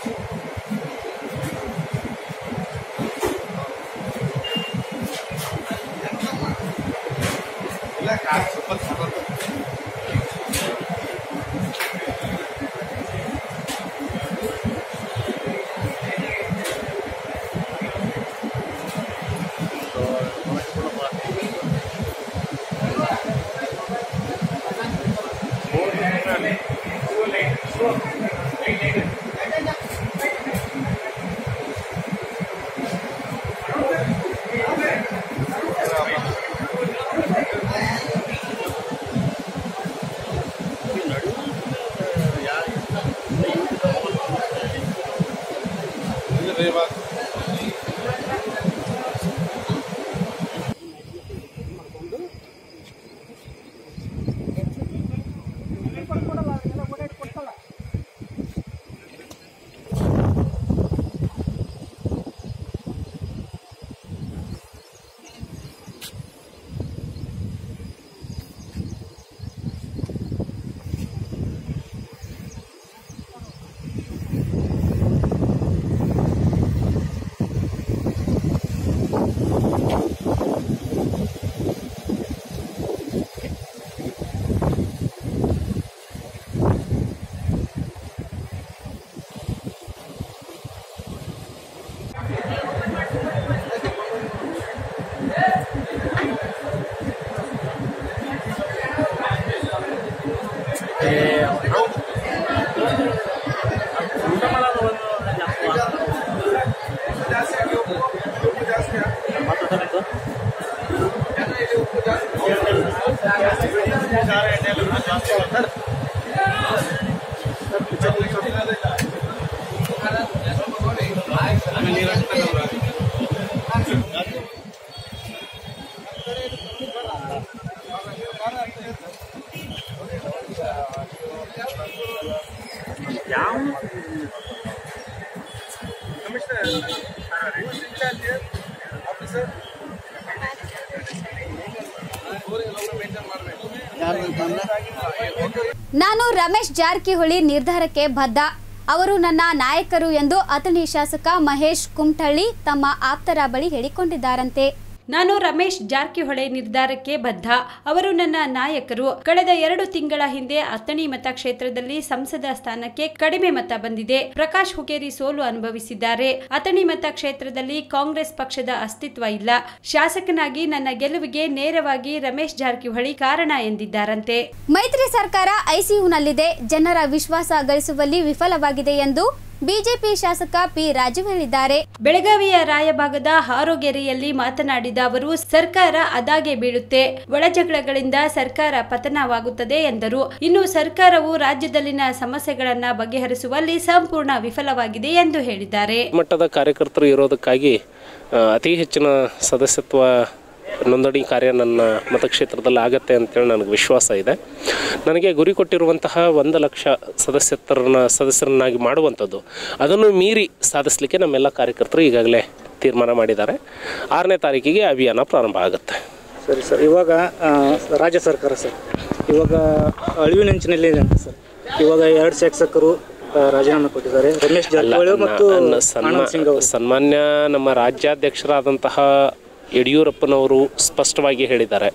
ನಾನು ರಮೇಶ್ ಜಾರಕಿಹೊಳಿ ನಿರ್ಧಾರಕ್ಕೆ ಬದ್ಧ ಅವರು ನನ್ನ ನಾಯಕರು ಎಂದು ಅತನಿ ಶಾಸಕ ಮಹೇಶ್ ಕುಮಟಳ್ಳಿ ತಮ್ಮ ಆಪ್ತರ ಬಳಿ ಹೇಳಿಕೊಂಡಿದ್ದಾರಂತೆ ನಾನು ರಮೇಶ್ ಜಾರಕಿಹೊಳಿ ನಿರ್ಧಾರಕ್ಕೆ ಬದ್ಧ ಅವರು ನನ್ನ ನಾಯಕರು ಕಳೆದ ಎರಡು ತಿಂಗಳ ಹಿಂದೆ ಅತ್ತಣಿ ಮತಕ್ಷೇತ್ರದಲ್ಲಿ ಸಂಸದ ಸ್ಥಾನಕ್ಕೆ ಕಡಿಮೆ ಮತ ಬಂದಿದೆ ಪ್ರಕಾಶ್ ಹುಗೇರಿ ಸೋಲು ಅನುಭವಿಸಿದ್ದಾರೆ ಅತಣಿ ಮತಕ್ಷೇತ್ರದಲ್ಲಿ ಕಾಂಗ್ರೆಸ್ ಪಕ್ಷದ ಅಸ್ತಿತ್ವ ಇಲ್ಲ ಶಾಸಕನಾಗಿ ನನ್ನ ಗೆಲುವಿಗೆ ನೇರವಾಗಿ ರಮೇಶ್ ಜಾರಕಿಹೊಳಿ ಕಾರಣ ಎಂದಿದ್ದಾರಂತೆ ಮೈತ್ರಿ ಸರ್ಕಾರ ಐಸಿಯುನಲ್ಲಿದೆ ಜನರ ವಿಶ್ವಾಸ ಗಳಿಸುವಲ್ಲಿ ವಿಫಲವಾಗಿದೆ ಎಂದು ಬಿಜೆಪಿ ಶಾಸಕ ಪಿ ರಾಜು ಹೇಳಿದ್ದಾರೆ ಬೆಳಗಾವಿಯ ರಾಯಭಾಗದ ಹಾರೋಗೆರೆಯಲ್ಲಿ ಮಾತನಾಡಿದ ಅವರು ಸರ್ಕಾರ ಅದಾಗೆ ಬೀಳುತ್ತೆ ಒಳಜಗಳಗಳಿಂದ ಸರ್ಕಾರ ಪತನವಾಗುತ್ತದೆ ಎಂದರು ಇನ್ನು ಸರ್ಕಾರವು ರಾಜ್ಯದಲ್ಲಿನ ಸಮಸ್ಯೆಗಳನ್ನ ಬಗೆಹರಿಸುವಲ್ಲಿ ಸಂಪೂರ್ಣ ವಿಫಲವಾಗಿದೆ ಎಂದು ಹೇಳಿದ್ದಾರೆ ಮಟ್ಟದ ಕಾರ್ಯಕರ್ತರು ಇರೋದಕ್ಕಾಗಿ ಆ, ಅತಿ ಹೆಚ್ಚಿನ ಸದಸ್ಯತ್ವ ನೋಂದಣಿ ಕಾರ್ಯ ನನ್ನ ಮತಕ್ಷೇತ್ರದಲ್ಲಿ ಆಗತ್ತೆ ಅಂತೇಳಿ ನನಗೆ ವಿಶ್ವಾಸ ಇದೆ ನನಗೆ ಗುರಿ ಕೊಟ್ಟಿರುವಂತಹ ಒಂದು ಲಕ್ಷ ಸದಸ್ಯತ್ವರನ್ನ ಸದಸ್ಯರನ್ನಾಗಿ ಮಾಡುವಂಥದ್ದು ಅದನ್ನು ಮೀರಿ ಸಾಧಿಸಲಿಕ್ಕೆ ನಮ್ಮೆಲ್ಲ ಕಾರ್ಯಕರ್ತರು ಈಗಾಗಲೇ ತೀರ್ಮಾನ ಮಾಡಿದ್ದಾರೆ ಆರನೇ ತಾರೀಕಿಗೆ ಅಭಿಯಾನ ಪ್ರಾರಂಭ ಆಗುತ್ತೆ ಸರಿ ಸರ್ ಇವಾಗ ಆ, ರಾಜ್ಯ ಸರ್ಕಾರ ಸರ್ ಇವಾಗ ಅಳಿವಿನಂಚಿನಲ್ಲಿ ಇದೆ ಅಂತ ಸರ್ ಇವಾಗ ಎರಡು ಶಾಸಕರು ಆ, ರಾಜೀನಾಮೆ ಕೊಟ್ಟಿದ್ದಾರೆ ರಮೇಶ್ ಜಾರಕಿಹೊಳಿ ಮತ್ತು ನ- ಸನ್ಮಾ- ಆನಂದ್ ಸಿಂಗ್ ಅವರು ಸನ್ಮಾನ್ಯ ನಮ್ಮ ರಾಜ್ಯಾಧ್ಯಕ್ಷರಾದಂತಹ ಯಡಿಯೂರಪ್ಪನವರು ಸ್ಪಷ್ಟವಾಗಿ ಹೇಳಿದ್ದಾರೆ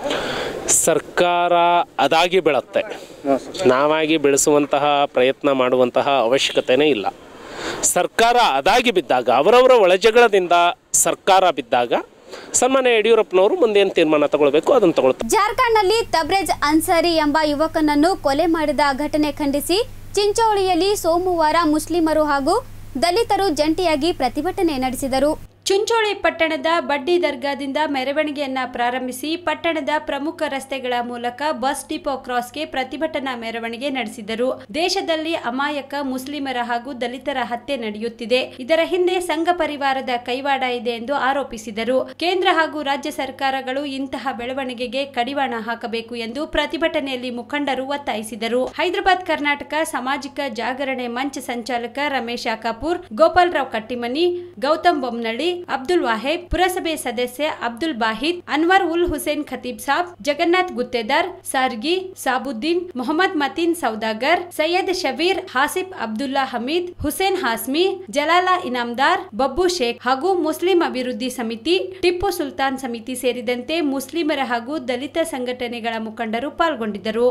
ಸರ್ಕಾರ ಅದಾಗಿ ಬೆಳತ್ತೆ ನಾವಾಗಿ ಬೆಳೆಸುವಂತಹ ಪ್ರಯತ್ನ ಮಾಡುವಂತಹ ಅವಶ್ಯಕತೆನೇ ಇಲ್ಲ ಸರ್ಕಾರ ಅದಾಗಿ ಬಿದ್ದಾಗ ಅವರವರ ಒಳಜಗಳದಿಂದ ಸರ್ಕಾರ ಬಿದ್ದಾಗ ಸನ್ಮಾನ್ಯ ಯಡಿಯೂರಪ್ಪನವರು ಮುಂದೇನು ತೀರ್ಮಾನ ತಗೊಳ್ಬೇಕು ಅದನ್ನು ತಗೊಳ್ತಾರೆ ಜಾರ್ಖಂಡ್ನಲ್ಲಿ ತಬ್ರೇಜ್ ಅನ್ಸಾರಿ ಎಂಬ ಯುವಕನನ್ನು ಕೊಲೆ ಮಾಡಿದ ಘಟನೆ ಖಂಡಿಸಿ ಚಿಂಚೋಳಿಯಲ್ಲಿ ಸೋಮವಾರ ಮುಸ್ಲಿಮರು ಹಾಗೂ ದಲಿತರು ಜಂಟಿಯಾಗಿ ಪ್ರತಿಭಟನೆ ನಡೆಸಿದರು ಚುಂಚೋಳಿ ಪಟ್ಟಣದ ಬಡ್ಡಿ ದರ್ಗಾದಿಂದ ಮೆರವಣಿಗೆಯನ್ನ ಪ್ರಾರಂಭಿಸಿ ಪಟ್ಟಣದ ಪ್ರಮುಖ ರಸ್ತೆಗಳ ಮೂಲಕ ಬಸ್ ಡಿಪೋ ಕ್ರಾಸ್ಗೆ ಪ್ರತಿಭಟನಾ ಮೆರವಣಿಗೆ ನಡೆಸಿದರು ದೇಶದಲ್ಲಿ ಅಮಾಯಕ ಮುಸ್ಲಿಮರ ಹಾಗೂ ದಲಿತರ ಹತ್ಯೆ ನಡೆಯುತ್ತಿದೆ ಇದರ ಹಿಂದೆ ಸಂಘ ಪರಿವಾರದ ಕೈವಾಡ ಇದೆ ಎಂದು ಆರೋಪಿಸಿದರು ಕೇಂದ್ರ ಹಾಗೂ ರಾಜ್ಯ ಸರ್ಕಾರಗಳು ಇಂತಹ ಬೆಳವಣಿಗೆಗೆ ಕಡಿವಾಣ ಹಾಕಬೇಕು ಎಂದು ಪ್ರತಿಭಟನೆಯಲ್ಲಿ ಮುಖಂಡರು ಒತ್ತಾಯಿಸಿದರು ಹೈದರಾಬಾದ್ ಕರ್ನಾಟಕ ಸಾಮಾಜಿಕ ಜಾಗರಣೆ ಮಂಚ್ ಸಂಚಾಲಕ ರಮೇಶ್ ಕಪೂರ್ ಗೋಪಾಲರಾವ್ ಕಟ್ಟಿಮನಿ ಗೌತಮ್ ಬೊಮ್ಮನಳ್ಳಿ ಅಬ್ದುಲ್ ವಾಹೇಬ್ ಪುರಸಭೆ ಸದಸ್ಯ ಅಬ್ದುಲ್ ಬಾಹಿದ್ ಅನ್ವರ್ ಉಲ್ ಹುಸೇನ್ ಖತೀಬ್ ಸಾಬ್ ಜಗನ್ನಾಥ್ ಗುತ್ತೇದಾರ್ ಸಾರ್ಗಿ ಸಾಬುದ್ದೀನ್ ಮೊಹಮ್ಮದ್ ಮತೀನ್ ಸೌದಾಗರ್ ಸೈಯದ್ ಶಬೀರ್ ಹಾಸಿಫ್ ಅಬ್ದುಲ್ಲಾ ಹಮೀದ್ ಹುಸೇನ್ ಹಾಸ್ಮಿ ಜಲಾಲಾ ಇನಾಮ್ದಾರ್ ಬಬ್ಬು ಶೇಖ್ ಹಾಗೂ ಮುಸ್ಲಿಂ ಅಭಿವೃದ್ಧಿ ಸಮಿತಿ ಟಿಪ್ಪು ಸುಲ್ತಾನ್ ಸಮಿತಿ ಸೇರಿದಂತೆ ಮುಸ್ಲಿಮರ ಹಾಗೂ ದಲಿತ ಸಂಘಟನೆಗಳ ಮುಖಂಡರು ಪಾಲ್ಗೊಂಡಿದ್ದರು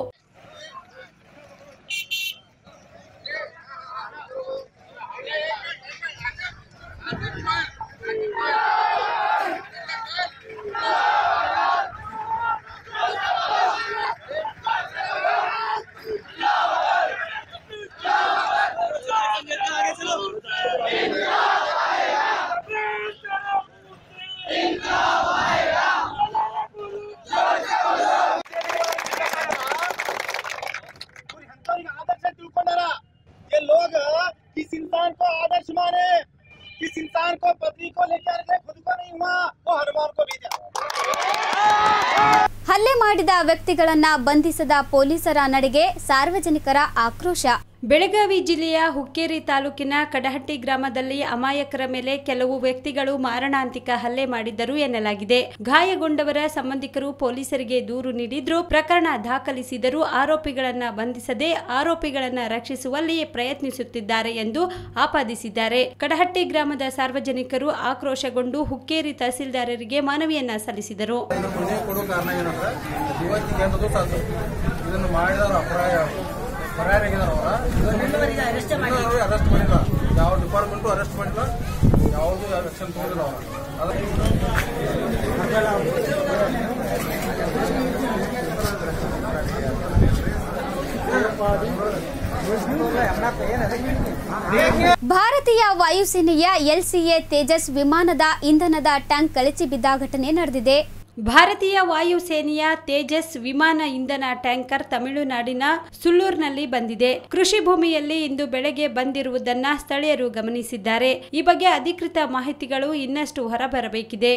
आदर्श तिलकोंडरा ये लोग किस इंसान को आदर्श माने किस इंसान को पत्नी को लेकर के खुद को नहीं हुआ वो हनुमान को भी दिया ಹಲ್ಲೆ ಮಾಡಿದ ವ್ಯಕ್ತಿಗಳನ್ನ ಬಂಧಿಸದ ಪೊಲೀಸರ ನಡೆಗೆ ಸಾರ್ವಜನಿಕರ ಆಕ್ರೋಶ ಬೆಳಗಾವಿ ಜಿಲ್ಲೆಯ ಹುಕ್ಕೇರಿ ತಾಲೂಕಿನ ಕಡಹಟ್ಟಿ ಗ್ರಾಮದಲ್ಲಿ ಅಮಾಯಕರ ಮೇಲೆ ಕೆಲವು ವ್ಯಕ್ತಿಗಳು ಮಾರಣಾಂತಿಕ ಹಲ್ಲೆ ಮಾಡಿದ್ದರು ಎನ್ನಲಾಗಿದೆ ಗಾಯಗೊಂಡವರ ಸಂಬಂಧಿಕರು ಪೊಲೀಸರಿಗೆ ದೂರು ನೀಡಿದ್ರು ಪ್ರಕರಣ ದಾಖಲಿಸಿದರೂ ಆರೋಪಿಗಳನ್ನ ಬಂಧಿಸದೆ ಆರೋಪಿಗಳನ್ನ ರಕ್ಷಿಸುವಲ್ಲಿ ಪ್ರಯತ್ನಿಸುತ್ತಿದ್ದಾರೆ ಎಂದು ಆಪಾದಿಸಿದ್ದಾರೆ ಕಡಹಟ್ಟಿ ಗ್ರಾಮದ ಸಾರ್ವಜನಿಕರು ಆಕ್ರೋಶಗೊಂಡು ಹುಕ್ಕೇರಿ ತಹಸೀಲ್ದಾರರಿಗೆ ಮನವಿಯನ್ನ ಸಲ್ಲಿಸಿದರು ಮನೆ ಕೊಡೋ ಕಾರಣ ಏನಂದ್ರೆ ಇವತ್ತಿಗೆ ಎಂಟು ದಿವಸ ಆಯ್ತು ಇದನ್ನು ಮಾಡಿದವರು ಅಪರಾಯ ಪರಾರಿಯಾಗಿದ್ದಾರೆ ಅವರ ಅರೆಸ್ಟ್ ಮಾಡಿಲ್ಲ ಯಾವ ಡಿಪಾರ್ಟ್ಮೆಂಟು ಅರೆಸ್ಟ್ ಮಾಡಿಲ್ಲ ಯಾವುದು ಆಕ್ಷನ್ ತಗೊಂಡಿಲ್ಲ ಅವರ ಭಾರತೀಯ ವಾಯುಸೇನೆಯ ಎಲ್ಸಿಎ ತೇಜಸ್ ವಿಮಾನದ ಇಂಧನದ ಟ್ಯಾಂಕ್ ಕಳಚಿ ಬಿದ್ದ ಘಟನೆ ನಡೆದಿದೆ ಭಾರತೀಯ ವಾಯುಸೇನೆಯ ತೇಜಸ್ ವಿಮಾನ ಇಂಧನ ಟ್ಯಾಂಕರ್ ತಮಿಳುನಾಡಿನ ಸುಳ್ಳೂರಿನಲ್ಲಿ ಬಂದಿದೆ ಕೃಷಿ ಭೂಮಿಯಲ್ಲಿ ಇಂದು ಬೆಳಗ್ಗೆ ಬಂದಿರುವುದನ್ನ ಸ್ಥಳೀಯರು ಗಮನಿಸಿದ್ದಾರೆ ಈ ಬಗ್ಗೆ ಅಧಿಕೃತ ಮಾಹಿತಿಗಳು ಇನ್ನಷ್ಟು ಹೊರಬರಬೇಕಿದೆ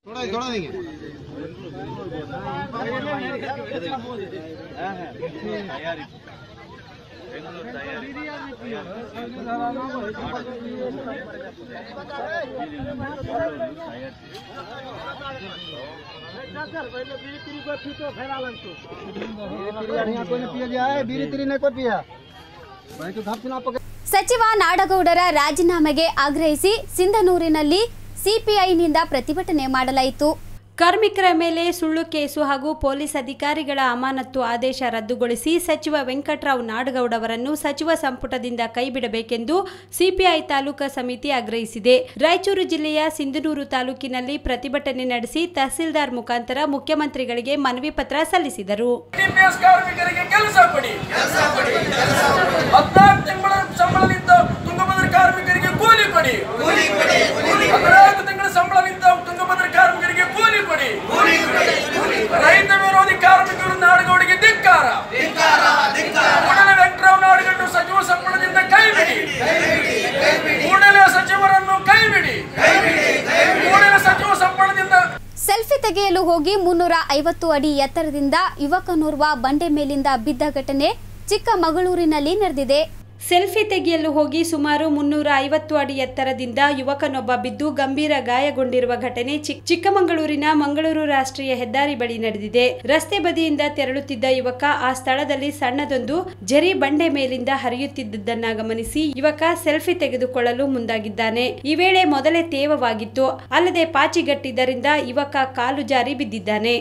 ಸಚಿವ ನಾಡಗೌಡರ ರಾಜೀನಾಮೆಗೆ ಆಗ್ರಹಿಸಿ ಸಿಂಧನೂರಿನಲ್ಲಿ ಸಿಪಿಐನಿಂದ ಪ್ರತಿಭಟನೆ ಮಾಡಲಾಯಿತು ಕಾರ್ಮಿಕರ ಮೇಲೆ ಸುಳ್ಳು ಕೇಸು ಹಾಗೂ ಪೊಲೀಸ್ ಅಧಿಕಾರಿಗಳ ಅಮಾನತ್ತು ಆದೇಶ ರದ್ದುಗೊಳಿಸಿ ಸಚಿವ ವೆಂಕಟರಾವ್ ನಾಡಗೌಡ ಅವರನ್ನು ಸಚಿವ ಸಂಪುಟದಿಂದ ಕೈಬಿಡಬೇಕೆಂದು ಸಿಪಿಐ ತಾಲೂಕಾ ಸಮಿತಿ ಆಗ್ರಹಿಸಿದೆ ರಾಯಚೂರು ಜಿಲ್ಲೆಯ ಸಿಂಧನೂರು ತಾಲೂಕಿನಲ್ಲಿ ಪ್ರತಿಭಟನೆ ನಡೆಸಿ ತಹಸೀಲ್ದಾರ್ ಮುಖಾಂತರ ಮುಖ್ಯಮಂತ್ರಿಗಳಿಗೆ ಮನವಿ ಪತ್ರ ಸಲ್ಲಿಸಿದರು ಟಿಪಿಎಸ್ ಕಾರ್ಮಿಕರಿಗೆ ಕೆಲಸ ಕೊಡಿ ಹದಿನಾಲ್ಕು ತಿಂಗಳ ಸಂಬಳದಿಂದ ತುಂಗಭದ್ರ ಕಾರ್ಮಿಕರಿಗೆ ಕೂಲಿ ಕೊಡಿ ಹದಿನಾಲ್ಕು ತಿಂಗಳ ಸಂಬಳದಿಂದ ತುಂಗಭದ್ರ ಕಾರ್ಮಿಕರಿಗೆ ಕೂಲಿ ಕೊಡಿ ರೈತ ವಿರೋಧಿ ಕಾರ್ಮಿಕರು ನಾಡುಗೌಡಿಗೆ ಧಿಕ್ಕಾರ ಕೂಡಲೇ ವೆಂಕಟರಾವ್ ನಾಡುಗಡ್ಡು ಸಚಿವ ಸಂಪುಟದಿಂದ ಕೈಬಿಡಿ ಕೂಡಲೇ ಸಚಿವರನ್ನು ಕೈಬಿಡಿ ಕೂಡಲೇ ಸಚಿವ ಸಂಪುಟದಿಂದ ಸೆಲ್ಫಿ ತೆಗೆಯಲು ಹೋಗಿ ಮುನ್ನೂರ ಐವತ್ತು ಅಡಿ ಎತ್ತರದಿಂದ ಯುವಕನೋರ್ವ ಬಂಡೆ ಮೇಲಿಂದ ಬಿದ್ದ ಘಟನೆ ಚಿಕ್ಕಮಗಳೂರಿನಲ್ಲಿ ನಡೆದಿದೆ ಸೆಲ್ಫಿ ತೆಗೆಯಲು ಹೋಗಿ ಸುಮಾರು ಮುನ್ನೂರ ಐವತ್ತು ಅಡಿ ಎತ್ತರದಿಂದ ಯುವಕನೊಬ್ಬ ಬಿದ್ದು ಗಂಭೀರ ಗಾಯಗೊಂಡಿರುವ ಘಟನೆ ಚಿಕ್- ಚಿಕ್ಕಮಗಳೂರಿನ ಮಂಗಳೂರು ರಾಷ್ಟ್ರೀಯ ಹೆದ್ದಾರಿ ಬಳಿ ನಡೆದಿದೆ ರಸ್ತೆ ಬದಿಯಿಂದ ತೆರಳುತ್ತಿದ್ದ ಯುವಕ ಆ ಸ್ಥಳದಲ್ಲಿ ಸಣ್ಣದೊಂದು ಜರಿ ಬಂಡೆ ಮೇಲಿಂದ ಹರಿಯುತ್ತಿದ್ದುದನ್ನ ಗಮನಿಸಿ ಯುವಕ ಸೆಲ್ಫಿ ತೆಗೆದುಕೊಳ್ಳಲು ಮುಂದಾಗಿದ್ದಾನೆ ಈ ವೇಳೆ ಮೊದಲೇ ತೇವವಾಗಿತ್ತು ಅಲ್ಲದೆ ಪಾಚಿಗಟ್ಟಿದ್ದರಿಂದ ಯುವಕ ಕಾಲು ಜಾರಿ ಬಿದ್ದಿದ್ದಾನೆ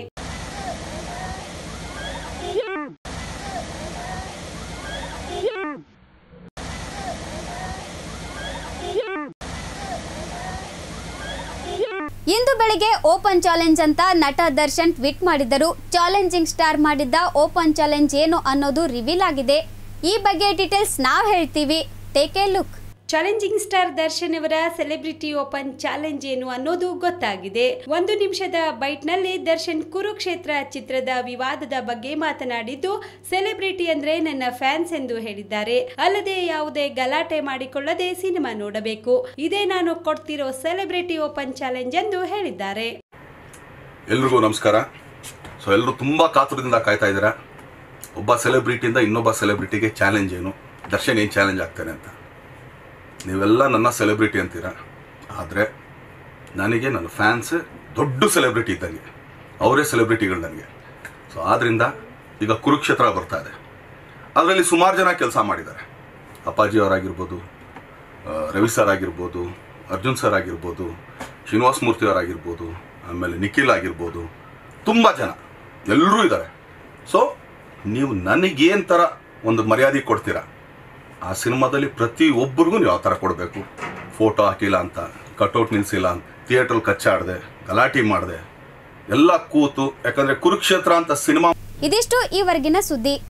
ಇಂದು ಬೆಳಗ್ಗೆ ಓಪನ್ ಚಾಲೆಂಜ್ ಅಂತ ನಟ ದರ್ಶನ್ ಟ್ವೀಟ್ ಮಾಡಿದ್ದರು ಚಾಲೆಂಜಿಂಗ್ ಸ್ಟಾರ್ ಮಾಡಿದ್ದ ಓಪನ್ ಚಾಲೆಂಜ್ ಏನು ಅನ್ನೋದು ರಿವೀಲ್ ಆಗಿದೆ ಈ ಬಗ್ಗೆ ಡೀಟೇಲ್ಸ್ ನಾವು ಹೇಳ್ತೀವಿ take a look challenging star Darshan ಅವರ ಸೆಲೆಬ್ರಿಟಿ ಓಪನ್ ಚಾಲೆಂಜ್ ಏನು ಅನ್ನೋದು ಗೊತ್ತಾಗಿದೆ ಒಂದು ನಿಮಿಷದ ಬೈಟ್ನಲ್ಲಿ ದರ್ಶನ್ ಕುರುಕ್ಷೇತ್ರ ಚಿತ್ರದ ವಿವಾದದ ಬಗ್ಗೆ ಮಾತನಾಡಿದ್ದು ಸೆಲೆಬ್ರಿಟಿ ಅಂದ್ರೆ ನನ್ನ ಫ್ಯಾನ್ಸ್ ಎಂದು ಹೇಳಿದ್ದಾರೆ ಅಲ್ಲದೆ ಯಾವುದೇ ಗಲಾಟೆ ಮಾಡಿಕೊಳ್ಳದೆ ಸಿನಿಮಾ ನೋಡಬೇಕು ಇದೇ ನಾನು ಕೊಡ್ತಿರೋ ಸೆಲೆಬ್ರಿಟಿ ಓಪನ್ ಚಾಲೆಂಜ್ ಎಂದು ಹೇಳಿದ್ದಾರೆ ಎಲ್ರಿಗೂ ನಮಸ್ಕಾರ ಸೊ ಎಲ್ಲರೂ ತುಂಬ ಕಾತುರದಿಂದ ಕಾಯ್ತಾ ಇದ್ದೀರಾ ಒಬ್ಬ ಸೆಲೆಬ್ರಿಟಿಯಿಂದ ಇನ್ನೊಬ್ಬ ಸೆಲೆಬ್ರಿಟಿಗೆ ಚಾಲೆಂಜ್ ಏನು ದರ್ಶನ್ ಏನು ಚಾಲೆಂಜ್ ಆಗ್ತಾನೆ ಅಂತ ನೀವೆಲ್ಲ ನನ್ನ ಸೆಲೆಬ್ರಿಟಿ ಅಂತೀರಾ ಆದರೆ ನನಗೆ ನನ್ನ ಫ್ಯಾನ್ಸ್ ದೊಡ್ಡ ಸೆಲೆಬ್ರಿಟಿ ಇದ್ದಂಗೆ ಅವರೇ ಸೆಲೆಬ್ರಿಟಿಗಳು ನನಗೆ ಸೊ ಆದ್ದರಿಂದ ಈಗ ಕುರುಕ್ಷೇತ್ರ ಬರ್ತಾ ಇದೆ ಅದರಲ್ಲಿ ಸುಮಾರು ಜನ ಕೆಲಸ ಮಾಡಿದ್ದಾರೆ ಅಪ್ಪಾಜಿ ಅವರಾಗಿರ್ಬೋದು ಆ, ರವಿ ಸರ್ ಆಗಿರ್ಬೋದು ಅರ್ಜುನ್ ಸರ್ ಆಗಿರ್ಬೋದು ಶ್ರೀನಿವಾಸ ಮೂರ್ತಿ ಅವರಾಗಿರ್ಬೋದು ಆಮೇಲೆ ನಿಖಿಲ್ ಆಗಿರ್ಬೋದು ತುಂಬ ಜನ ಎಲ್ಲರೂ ಇದ್ದಾರೆ ಸೊ ನೀವು ನನಗೇನು ಥರ ಒಂದು ಮರ್ಯಾದೆ ಕೊಡ್ತೀರಾ ಆ ಸಿನಿಮಾದಲ್ಲಿ ಪ್ರತಿ ಒಬ್ಬರಿಗೂ ನೀವು ಯಾವ ಥರ ಕೊಡಬೇಕು ಫೋಟೋ ಹಾಕಿಲ್ಲ ಅಂತ ಕಟೌಟ್ ನಿಲ್ಲಿಸಿಲ್ಲ ಅಂತ ಥಿಯೇಟ್ರಲ್ಲಿ ಕಚ್ಚಾಡಿದೆ ಗಲಾಟೆ ಮಾಡಿದೆ ಎಲ್ಲ ಕೂತು ಯಾಕಂದರೆ ಕುರುಕ್ಷೇತ್ರ ಅಂತ ಸಿನಿಮಾ ಇದಿಷ್ಟು ಈವರೆಗಿನ ಸುದ್ದಿ